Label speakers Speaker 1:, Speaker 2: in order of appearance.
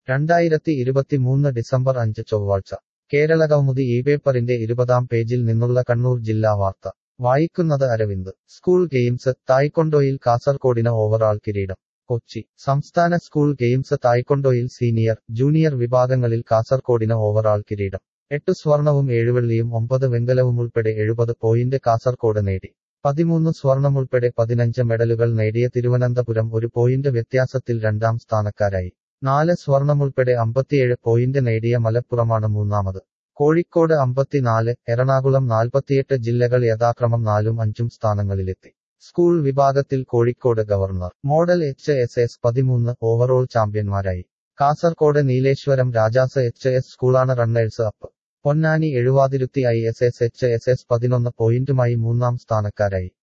Speaker 1: രണ്ടായിരത്തി ഇരുപത്തിമൂന്ന് ഡിസംബർ അഞ്ച് ചൊവ്വാഴ്ച കേരള കൗമുദി ഈ പേപ്പറിന്റെ ഇരുപതാം പേജിൽ നിന്നുള്ള കണ്ണൂർ ജില്ലാ വാർത്ത വായിക്കുന്നത് അരവിന്ദ് സ്കൂൾ ഗെയിംസ് തായ്ക്കൊണ്ടോയിൽ കാസർകോടിന് ഓവറാൾ കിരീടം കൊച്ചി സംസ്ഥാന സ്കൂൾ ഗെയിംസ് തായ്ക്കൊണ്ടോയിൽ സീനിയർ ജൂനിയർ വിഭാഗങ്ങളിൽ കാസർകോടിന് ഓവറാൾ കിരീടം എട്ട് സ്വർണവും ഏഴുവെള്ളിയും ഒമ്പത് വെങ്കലവുമുൾപ്പെടെ എഴുപത് പോയിന്റ് കാസർകോട് നേടി പതിമൂന്ന് സ്വർണമുൾപ്പെടെ പതിനഞ്ച് മെഡലുകൾ നേടിയ തിരുവനന്തപുരം ഒരു പോയിന്റ് വ്യത്യാസത്തിൽ രണ്ടാം സ്ഥാനക്കാരായി നാല് സ്വർണമുൾപ്പെടെ അമ്പത്തിയേഴ് പോയിന്റ് നേടിയ മലപ്പുറമാണ് മൂന്നാമത് കോഴിക്കോട് അമ്പത്തിനാല് എറണാകുളം നാൽപ്പത്തിയെട്ട് ജില്ലകൾ യഥാക്രമം നാലും അഞ്ചും സ്ഥാനങ്ങളിലെത്തി സ്കൂൾ വിഭാഗത്തിൽ Kozhikode governor model H S S പതിമൂന്ന് ഓവറോൾ ചാമ്പ്യന്മാരായി കാസർകോട് നീലേശ്വരം രാജാസ് എച്ച് എസ് സ്കൂളാണ് runners up Ponnani Ezhuvathiruthi I S S H S S പതിനൊന്ന് പോയിന്റുമായി മൂന്നാം സ്ഥാനക്കാരായി